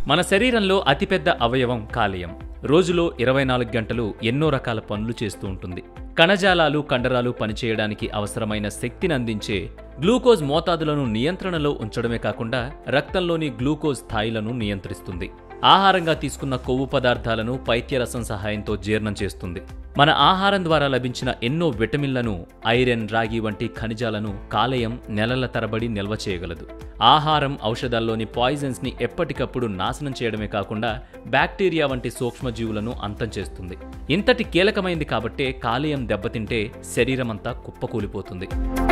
మన శరీరంలో అతిపెద్ద అవయవం కాలేయం రోజులో ఇరవై నాలుగు గంటలు ఎన్నో రకాల పనులు చేస్తూ ఉంటుంది కణజాలాలు కండరాలు పనిచేయడానికి అవసరమైన శక్తిని అందించే గ్లూకోజ్ మోతాదులను నియంత్రణలో ఉంచడమే కాకుండా రక్తంలోని గ్లూకోజ్ స్థాయిలను నియంత్రిస్తుంది ఆహారంగా తీసుకున్న కొవ్వు పదార్థాలను పైత్యరసం సహాయంతో జీర్ణం చేస్తుంది మన ఆహారం ద్వారా లభించిన ఎన్నో విటమిన్లను ఐరన్ రాగి వంటి ఖనిజాలను కాలేయం నెలల తరబడి నిల్వ చేయగలదు ఆహారం ఔషధాల్లోని పాయిజన్స్ ని ఎప్పటికప్పుడు నాశనం చేయడమే కాకుండా బ్యాక్టీరియా వంటి సూక్ష్మజీవులను అంతం చేస్తుంది ఇంతటి కీలకమైంది కాబట్టే కాలేయం దెబ్బతింటే శరీరమంతా కుప్పకూలిపోతుంది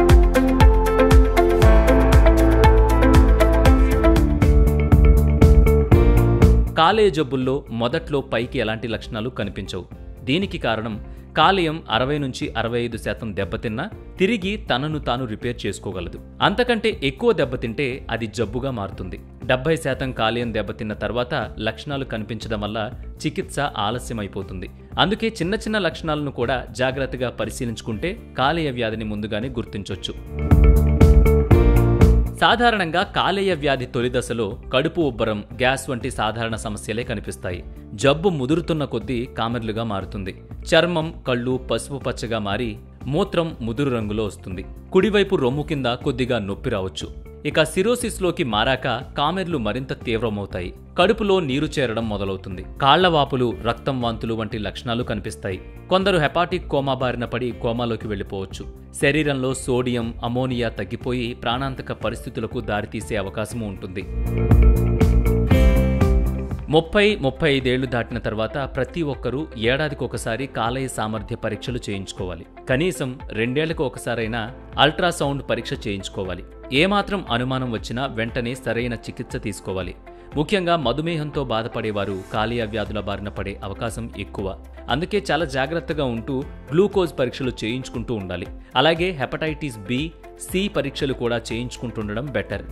కాలేయ జబ్బుల్లో మొదట్లో పైకి ఎలాంటి లక్షణాలు కనిపించవు దీనికి కారణం కాలేయం అరవై నుంచి అరవై ఐదు శాతం దెబ్బతిన్నా తిరిగి తనను తాను రిపేర్ చేసుకోగలదు అంతకంటే ఎక్కువ దెబ్బతింటే అది జబ్బుగా మారుతుంది డెబ్బై శాతం కాలేయం దెబ్బతిన్న తర్వాత లక్షణాలు కనిపించడం వల్ల చికిత్స ఆలస్యమైపోతుంది అందుకే చిన్న చిన్న లక్షణాలను కూడా జాగ్రత్తగా పరిశీలించుకుంటే కాలేయ వ్యాధిని ముందుగానే గుర్తించొచ్చు సాధారణంగా కాలేయ వ్యాధి తొలి దశలో కడుపు ఉబ్బరం గ్యాస్ వంటి సాధారణ సమస్యలే కనిపిస్తాయి జబ్బు ముదురుతున్న కొద్దీ కామెర్లుగా మారుతుంది చర్మం కళ్ళు పసుపు పచ్చగా మారి మూత్రం ముదురు రంగులో వస్తుంది కుడివైపు రొమ్ము కింద కొద్దిగా నొప్పి రావచ్చు ఇక సిరోసిస్లోకి మారాక కామెర్లు మరింత తీవ్రమవుతాయి కడుపులో నీరు చేరడం మొదలవుతుంది కాళ్ల వాపులు రక్తం వాంతులు వంటి లక్షణాలు కనిపిస్తాయి కొందరు హెపాటిక్ కోమా బారిన పడి కోమాలోకి వెళ్ళిపోవచ్చు శరీరంలో సోడియం అమోనియా తగ్గిపోయి ప్రాణాంతక పరిస్థితులకు దారితీసే అవకాశము ఉంటుంది ముప్పై ముప్పై ఐదేళ్లు దాటిన తర్వాత ప్రతి ఒక్కరూ ఏడాదికి ఒకసారి కాలేయ సామర్థ్య పరీక్షలు చేయించుకోవాలి కనీసం రెండేళ్లకు ఒకసారైనా అల్ట్రాసౌండ్ పరీక్ష చేయించుకోవాలి ఏమాత్రం అనుమానం వచ్చినా వెంటనే సరైన చికిత్స తీసుకోవాలి ముఖ్యంగా మధుమేహంతో బాధపడేవారు కాలేయ వ్యాధుల బారిన పడే అవకాశం ఎక్కువ అందుకే చాలా జాగ్రత్తగా ఉంటూ గ్లూకోజ్ పరీక్షలు చేయించుకుంటూ ఉండాలి అలాగే హెపటైటిస్ బి సి పరీక్షలు కూడా చేయించుకుంటుండడం బెటర్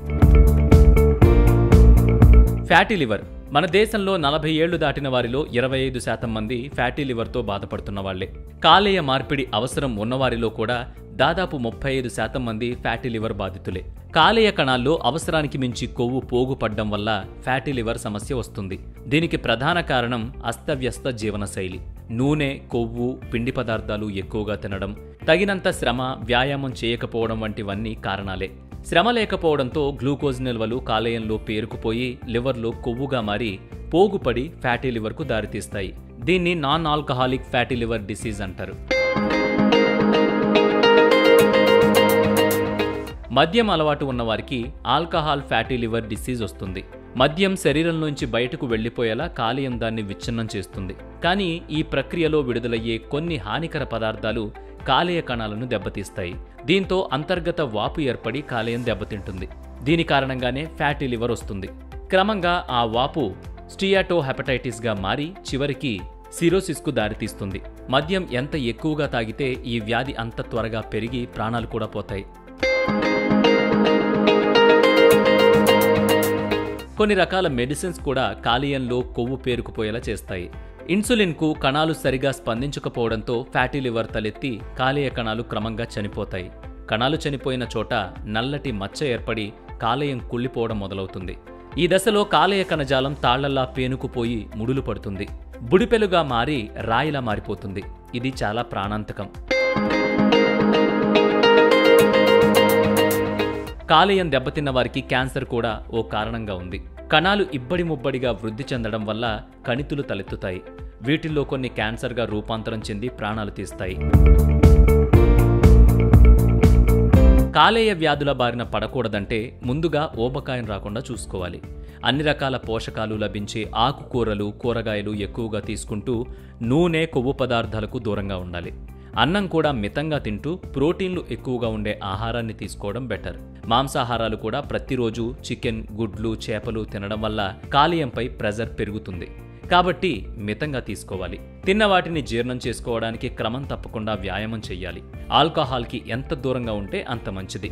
ఫ్యాటీ లివర్ మన దేశంలో నలభై ఏళ్లు దాటిన వారిలో ఇరవై ఐదు శాతం మంది ఫ్యాటీ లివర్తో బాధపడుతున్న వాళ్లే కాలేయ మార్పిడి అవసరం ఉన్నవారిలో కూడా దాదాపు ముప్పై ఐదు శాతం మంది ఫ్యాటీ లివర్ బాధితులే కాలేయ కణాల్లో అవసరానికి మించి కొవ్వు పోగుపడ్డం వల్ల ఫ్యాటీ లివర్ సమస్య వస్తుంది దీనికి ప్రధాన కారణం అస్తవ్యస్త జీవనశైలి నూనె కొవ్వు పిండి పదార్థాలు ఎక్కువగా తినడం తగినంత శ్రమ వ్యాయామం చేయకపోవడం వంటివన్నీ కారణాలే శ్రమ లేకపోవడంతో గ్లూకోజ్ నిల్వలు కాలేయంలో పేరుకుపోయి లివర్లో కొవ్వుగా మారి పోగుపడి ఫ్యాటీ లివర్కు దారితీస్తాయి దీన్ని non alcoholic fatty liver disease అంటారు మద్యం అలవాటు ఉన్నవారికి ఆల్కహాల్ ఫ్యాటీ లివర్ డిసీజ్ వస్తుంది మద్యం శరీరంలోంచి బయటకు వెళ్లిపోయేలా కాలేయం దాన్ని విచ్ఛిన్నం చేస్తుంది కానీ ఈ ప్రక్రియలో విడుదలయ్యే కొన్ని హానికర పదార్థాలు కాలేయ కణాలను దెబ్బతీస్తాయి దీంతో అంతర్గత వాపు ఏర్పడి కాలేయం దెబ్బతింటుంది దీని కారణంగానే ఫ్యాటీ లివర్ వస్తుంది క్రమంగా ఆ వాపు స్టియాటో హెపటైటిస్గా మారి చివరికి సిరోసిస్కు దారితీస్తుంది మద్యం ఎంత ఎక్కువగా తాగితే ఈ వ్యాధి అంత త్వరగా పెరిగి ప్రాణాలు కూడా పోతాయి కొన్ని రకాల మెడిసిన్స్ కూడా కాలేయంలో కొవ్వు పేరుకుపోయేలా చేస్తాయి ఇన్సులిన్కు కణాలు సరిగా స్పందించకపోవడంతో ఫ్యాటీ లివర్ తలెత్తి కాలేయ కణాలు క్రమంగా చనిపోతాయి కణాలు చనిపోయిన చోట నల్లటి మచ్చ ఏర్పడి కాలేయం కుళ్ళిపోవడం మొదలవుతుంది ఈ దశలో కాలేయ కణజాలం తాళ్లల్లా పేనుకుపోయి ముడులు పడుతుంది బుడిపెలుగా మారి రాయిలా మారిపోతుంది ఇది చాలా ప్రాణాంతకం కాలేయం దెబ్బతిన్న వారికి క్యాన్సర్ కూడా ఓ కారణంగా ఉంది కణాలు ఇబ్బడి ముబ్బడిగా వృద్ధి చెందడం వల్ల కణితులు తలెత్తుతాయి వీటిల్లో కొన్ని క్యాన్సర్గా రూపాంతరం చెంది ప్రాణాలు తీస్తాయి కాలేయ వ్యాధుల బారిన పడకూడదంటే ముందుగా ఓబకాయం రాకుండా చూసుకోవాలి అన్ని రకాల పోషకాలు లభించే ఆకుకూరలు కూరగాయలు ఎక్కువగా తీసుకుంటూ నూనె కొవ్వు పదార్థాలకు దూరంగా ఉండాలి అన్నం కూడా మితంగా తింటూ ప్రోటీన్లు ఎక్కువగా ఉండే ఆహారాన్ని తీసుకోవడం బెటర్ మాంసాహారాలు కూడా ప్రతిరోజు చికెన్ గుడ్లు చేపలు తినడం వల్ల కాలేయంపై ప్రెజర్ పెరుగుతుంది కాబట్టి మితంగా తీసుకోవాలి తిన్న వాటిని జీర్ణం చేసుకోవడానికి క్రమం తప్పకుండా వ్యాయామం చేయాలి ఆల్కహాల్కి ఎంత దూరంగా ఉంటే అంత మంచిది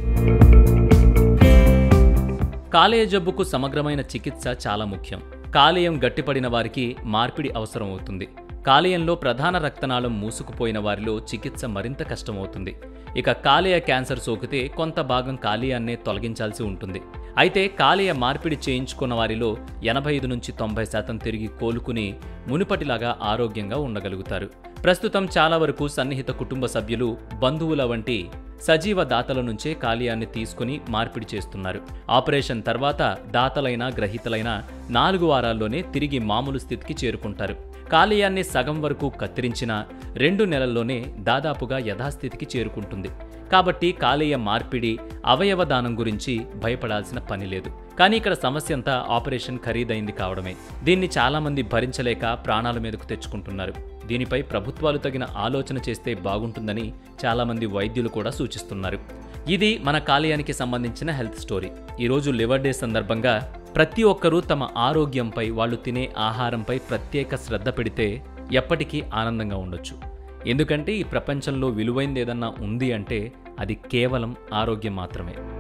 కాలేయ జబ్బుకు సమగ్రమైన చికిత్స చాలా ముఖ్యం కాలేయం గట్టిపడిన వారికి మార్పిడి అవసరం అవుతుంది కాలేయంలో ప్రధాన రక్తనాళం మూసుకుపోయిన వారిలో చికిత్స మరింత కష్టమవుతుంది ఇక కాలేయ క్యాన్సర్ సోకితే కొంత భాగం కాలేయాన్నే తొలగించాల్సి ఉంటుంది అయితే కాలేయ మార్పిడి చేయించుకున్న వారిలో ఎనభై ఐదు నుంచి తొంభై శాతం తిరిగి కోలుకుని మునుపటిలాగా ఆరోగ్యంగా ఉండగలుగుతారు ప్రస్తుతం చాలా వరకు సన్నిహిత కుటుంబ సభ్యులు బంధువుల వంటి సజీవ దాతల నుంచే కాలేయాన్ని తీసుకుని మార్పిడి చేస్తున్నారు ఆపరేషన్ తర్వాత దాతలైన గ్రహీతలైన నాలుగు వారాల్లోనే తిరిగి మామూలు స్థితికి చేరుకుంటారు కాలేయాన్ని సగం వరకు కత్తిరించిన రెండు నెలల్లోనే దాదాపుగా యథాస్థితికి చేరుకుంటుంది కాబట్టి కాలేయ మార్పిడి అవయవ దానం గురించి భయపడాల్సిన పని లేదు కానీ ఇక్కడ సమస్య అంతా ఆపరేషన్ ఖరీదైంది కావడమే దీన్ని చాలామంది భరించలేక ప్రాణాల మీదకు తెచ్చుకుంటున్నారు దీనిపై ప్రభుత్వాలు తగిన ఆలోచన చేస్తే బాగుంటుందని చాలామంది వైద్యులు కూడా సూచిస్తున్నారు ఇది మన కాలేయానికి సంబంధించిన హెల్త్ స్టోరీ ఈరోజు లివర్ డే సందర్భంగా ప్రతి ఒక్కరూ తమ ఆరోగ్యంపై వాళ్ళు తినే ఆహారంపై ప్రత్యేక శ్రద్ధ పెడితే ఎప్పటికీ ఆనందంగా ఉండొచ్చు ఎందుకంటే ఈ ప్రపంచంలో విలువైంది ఏదన్నా ఉంది అంటే అది కేవలం ఆరోగ్యం మాత్రమే